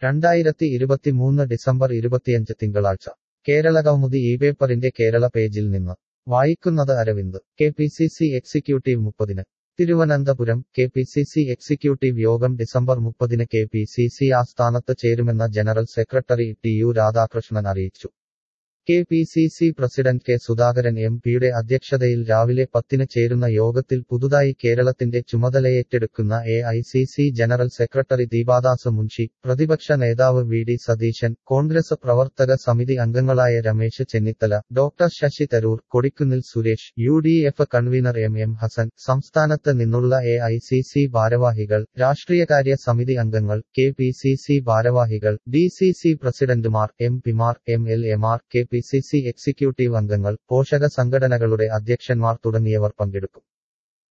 രണ്ടായിരത്തി ഇരുപത്തിമൂന്ന് ഡിസംബർ ഇരുപത്തിയഞ്ച് തിങ്കളാഴ്ച കേരള കൗമുദി ഈ പേപ്പറിന്റെ കേരള പേജിൽ നിന്ന് വായിക്കുന്നത് Arvind K P C C executive മുപ്പതിന് Thiruvananthapuram K P C C executive യോഗം ഡിസംബർ മുപ്പതിന് കെ പി സി സി ആസ്ഥാനത്ത് ചേരുമെന്ന general secretary T U Radhakrishnan അറിയിച്ചു K P C C president K Sudhakaran M പിയുടെ അധ്യക്ഷതയിൽ രാവിലെ പത്തിന് ചേരുന്ന യോഗത്തിൽ പുതുതായി കേരളത്തിന്റെ ചുമതലയേറ്റെടുക്കുന്ന A I C C general secretary Deepa Das Munshi പ്രതിപക്ഷ നേതാവ് വി ഡി സതീശൻ കോൺഗ്രസ് പ്രവർത്തക സമിതി അംഗങ്ങളായ Ramesh Chennithala doctor Sasi Tharoor Kodikunnil Suresh U D F convener M M Hassan സംസ്ഥാനത്ത് നിന്നുള്ള എ ഐ സി സി ഭാരവാഹികൾ രാഷ്ട്രീയകാര്യ സമിതി അംഗങ്ങൾ കെ പി സി സി ഭാരവാഹികൾ ഡി സി സി പ്രസിഡന്റുമാർ എം പിമാർ എം എൽ എമാർ K P C C executive അംഗങ്ങൾ പോഷക സംഘടനകളുടെ അധ്യക്ഷന്മാർ തുടങ്ങിയവർ പങ്കെടുക്കും